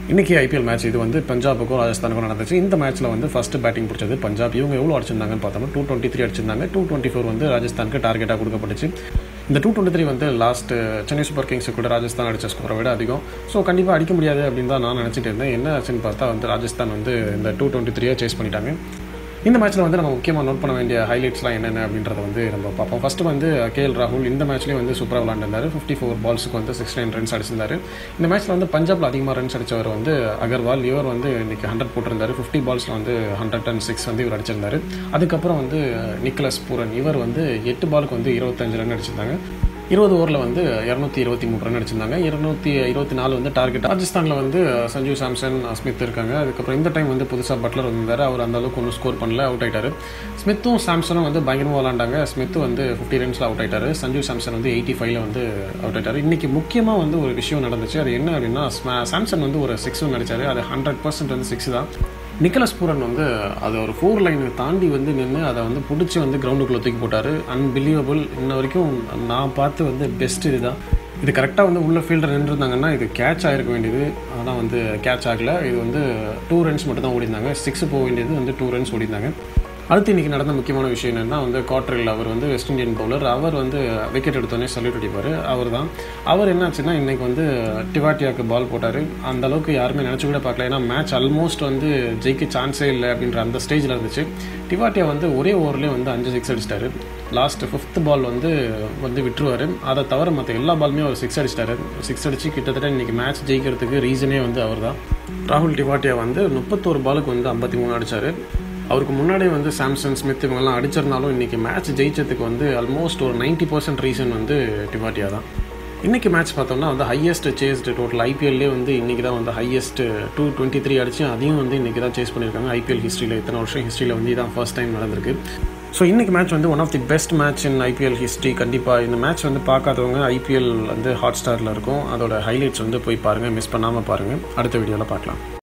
இன்றைக்கி IPL match இது வந்து பஞ்சாபுக்கும் ராஜஸ்தானுக்கும் நடந்துச்சு இந்த மேட்ச்சில் வந்து ஃபஸ்ட்டு பேட்டிங் பிடிச்சது பஞ்சாப் இவங்க எவ்வளோ அடிச்சிருந்தாங்கன்னு பார்த்தோம்னா டூ டுவெண்ட்டி த்ரீ அடிச்சிருந்தாங்க டூ டுவெண்ட்டி ஃபோர் வந்து ராஜஸ்தானுக்கு டார்கெட்டாக கொடுக்கப்பட்டுச்சு இந்த டூ டுவெண்ட்டி த்ரீ வந்து லாஸ்ட் சென்னை சூப்பர் கிங்ஸு கூட ராஜஸ்தான் அடித்த ஸ்கோரை விட அதிகம் ஸோ கண்டிப்பாக அடிக்க முடியாது அப்படின்னு தான் நான் நினச்சிட்டு இருந்தேன் என்ன ஆச்சுன்னு பார்த்தா வந்து ராஜஸ்தான் வந்து இந்த டூ டுவெண்ட்டி த்ரீயை சேஸ் பண்ணிட்டாங்க இந்த மேட்ச்சில் வந்து நம்ம முக்கியமாக நோட் பண்ண வேண்டிய ஹைலைட்ஸ்லாம் என்னென்ன அப்படின்றத வந்து நம்ம பார்ப்போம் ஃபஸ்ட்டு வந்து கேஎல் ராகுல் இந்த மேட்ச்லேயே வந்து சூப்பராக விளாண்டுருந்தாரு ஃபிஃப்டி ஃபோர் பால்ஸுக்கு வந்து சிக்ஸ் நைன் ரன்ஸ் அடிச்சிருந்தாரு இந்த மேட்ச்சில் வந்து பஞ்சாப்ல அதிகமாக ரன்ஸ் அடித்தவர் வந்து அகர்வால் இவர் வந்து இன்னைக்கு ஹண்ட்ரட் போட்டிருந்தாரு ஃபிஃப்டி பால்ஸில் வந்து ஹண்ட்ரட் அண்ட் சிக்ஸ் வந்து இவர் அடிச்சிருந்தாரு அதுக்கப்புறம் வந்து நிக்கலஸ் பூரன் இவர் வந்து எட்டு பாலுக்கு வந்து இருபத்தஞ்சு ரன் அடிச்சிருந்தாங்க இருபது ஓவரில் வந்து இரநூத்தி இருபத்தி மூணு ரன் அடிச்சிருந்தாங்க இருநூத்தி இருபத்தி நாலு வந்து டார்கெட் ராஜஸ்தானில் வந்து சஞ்சு சாம்சன் ஸ்மித் இருக்காங்க அதுக்கப்புறம் இந்த டைம் வந்து புதுசாக பட்லர் வந்திருந்தார் அவர் அந்த அளவுக்கு ஒன்றும் ஸ்கோர் பண்ணல அவுட் ஆயிட்டாரு ஸ்மித்தும் சாம்சனும் வந்து பயங்கரமாக விளாண்டாங்க ஸ்மித் வந்து ஃபிஃப்டி ரன்ஸில் அவுட் ஆயிட்டாரு சஞ்சு சாம்சன் வந்து எயிட்டி ஃபைவ்ல வந்து அவுட் ஆயிட்டாரு இன்னைக்கு முக்கியமாக வந்து ஒரு விஷயம் நடந்துச்சு அது என்ன அப்படின்னா சாம்சன் வந்து ஒரு சிக்ஸ் அடிச்சாரு அது ஹண்ட்ரட் பர்சன்ட் வந்து சிக்ஸ் தான் நிக்கலஸ் பூரன் வந்து அது ஒரு ஃபோர் லைனை தாண்டி வந்து நின்று அதை வந்து பிடிச்சி வந்து கிரவுண்டுக்குள்ளே தூக்கி போட்டார் அன்பிலீவபிள் இன்ன வரைக்கும் நான் பார்த்து வந்து பெஸ்ட் இதுதான் இது கரெக்டாக வந்து உள்ள ஃபீல்டர் நின்றுருந்தாங்கன்னா இது கேட்ச் ஆகிருக்க வேண்டியது ஆனால் வந்து கேட்ச் ஆகலை இது வந்து டூ ரன்ஸ் மட்டும் தான் ஓடிருந்தாங்க சிக்ஸ் போக வேண்டியது வந்து டூ ரன்ஸ் ஓடிருந்தாங்க அடுத்து இன்றைக்கி நடந்த முக்கியமான விஷயம் என்னென்னா வந்து காட்ரில் அவர் வந்து வெஸ்ட் இண்டியன் பவுலர் அவர் வந்து விக்கெட் எடுத்தோடனே சல்யூட் அடிப்பார் அவர் தான் அவர் என்னாச்சுன்னா இன்றைக்கி வந்து டிவாட்டியாவுக்கு பால் போட்டார் அந்த அளவுக்கு யாருமே நினச்சி கூட பார்க்கல ஏன்னா மேட்ச் ஆல்மோஸ்ட் வந்து ஜெயிக்க சான்ஸே இல்லை அப்படின்ற அந்த ஸ்டேஜில் இருந்துச்சு டிவாட்டியா வந்து ஒரே ஓவர்லேயே வந்து அஞ்சு சிக்ஸ் அடிச்சிட்டாரு லாஸ்ட் ஃபிஃப்த் பால் வந்து வந்து விட்டுருவார் அதை தவிர மற்ற எல்லா பாலுமே அவர் சிக்ஸ் அடிச்சிட்டாரு சிக்ஸ் அடித்து கிட்டத்தட்ட இன்றைக்கி மேட்ச் ஜெயிக்கிறதுக்கு ரீசனே வந்து அவர் தான் ராகுல் டிவாட்டியா வந்து முப்பத்தோரு பாலுக்கு வந்து ஐம்பத்தி மூணு அடித்தார் அவருக்கு முன்னாடியே வந்து சாம்சன் ஸ்மித் இவங்கெல்லாம் அடிச்சிருந்தாலும் இன்றைக்கி மேட்ச் ஜெயிச்சதுக்கு வந்து ஆல்மோஸ்ட் ஒரு நைன்ட்டி பர்சன்ட் ரீசன் வந்து டிவாட்டியா தான் இன்றைக்கி மேட்ச் பார்த்தோம்னா வந்து ஹையஸ்ட் சேஸ்டு டோட்டல் ஐபிஎல்லே வந்து இன்றைக்கி தான் வந்து ஹையஸ்ட் டூ டுவெண்ட்டி த்ரீ அடிச்சு அதையும் வந்து இன்றைக்கி தான் சேஸ் பண்ணியிருக்காங்க ஐபிஎல் ஹிஸ்ட்ரியில் இத்தனை வருஷம் ஹிஸ்ட்ரியில் வந்து இதான் ஃபர்ஸ்ட் டைம் நடந்திருக்கு ஸோ இன்றைக்கி மேட்ச் வந்து one of the best match in IPL history கண்டிப்பாக இந்த மேட்ச் வந்து பார்க்காதவங்க ஐபிஎல் வந்து ஹாட் ஸ்டாரில் இருக்கும் அதோட ஹைலைட்ஸ் வந்து போய் பாருங்கள் மிஸ் பண்ணாமல் பாருங்கள் அடுத்த வீடியோவில் பார்க்கலாம்